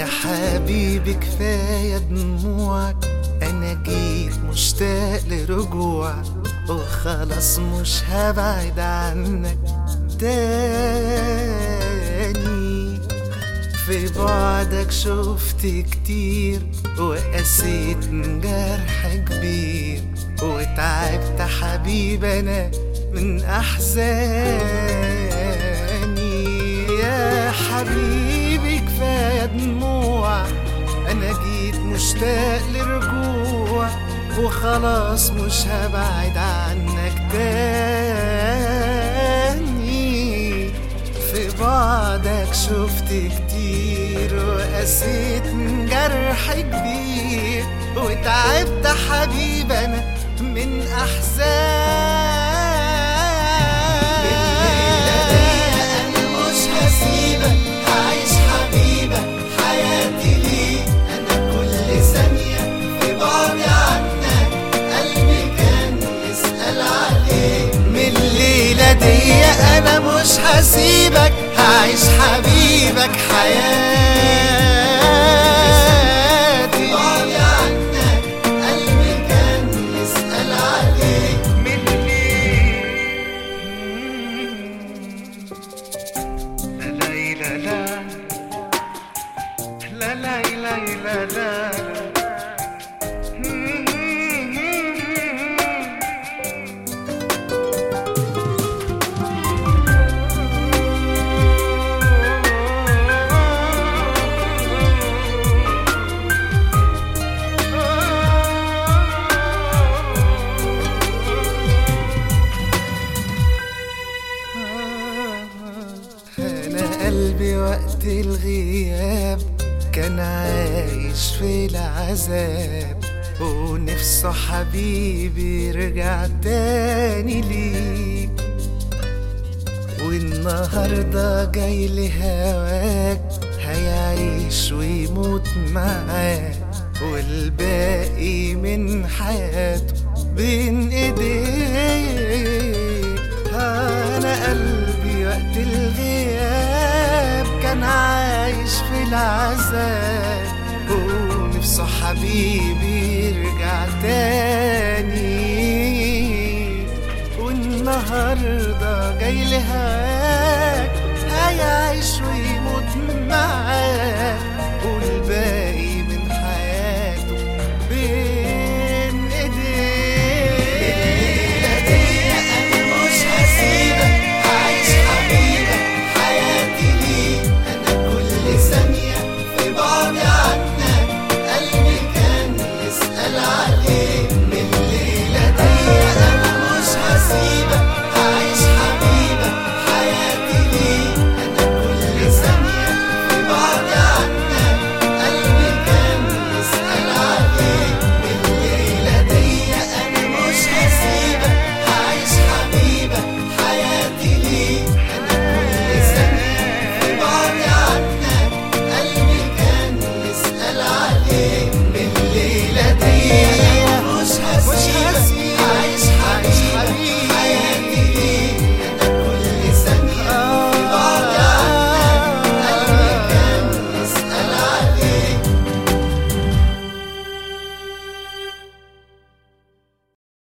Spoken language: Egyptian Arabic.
يا حبيبي كفاية دموعك أنا جيت مشتاق لرجوعك وخلاص مش هبعد عنك تاني في بعدك شفت كتير وقسيت من جرح كبير وتعبت حبيب أنا من أحزاني يا حبيبي كفاية دموع أنا جيت مشتاق لرجوع وخلاص مش هبعد عنك تاني في بعدك شفت كتير وقسيت من جرح كبير وتعبت حبيب أنا من أحزان أنا مش هسيبك هعيش حبيبك حياتي ليك أنا كل ثانية في بعد عنك قلبي كان يسأل عليك من الليلة دي أنا مش هسيبك هعيش حبيبك حياتي بعد عنك قلبي كان يسأل عليك لا لا لا لا لا لا لا أنا قلبي وقت الغياب كان عايش في العذاب ونفسه حبيبي رجع تاني ليك والنهاردة جاي لهواك هيعيش ويموت معاك والباقي من حياته بين ايديك انا قلبي وقت الغياب كان عايش في العذاب ونفسه حبيبي يرجع تاني والنهارده جاي لهواك هيعيش ويموت معاك والباقي من حياته بين ايديك أنا مش هسيبك هعيش حبيبك حياتي ليك أنا كل ثانية في بعد عنك قلبي كان يسأل عليك من الليلة دي أنا مش هسيبك هعيش حبيبك حياتي ليك أنا كل ثانية في بعد عنك قلبي كان يسأل عليك من الليلة دي أنا مش هسيبك هعيش حبيبك حياتي ليك أنا كل ثانية في بعد عنك قلبي كان يسأل عليك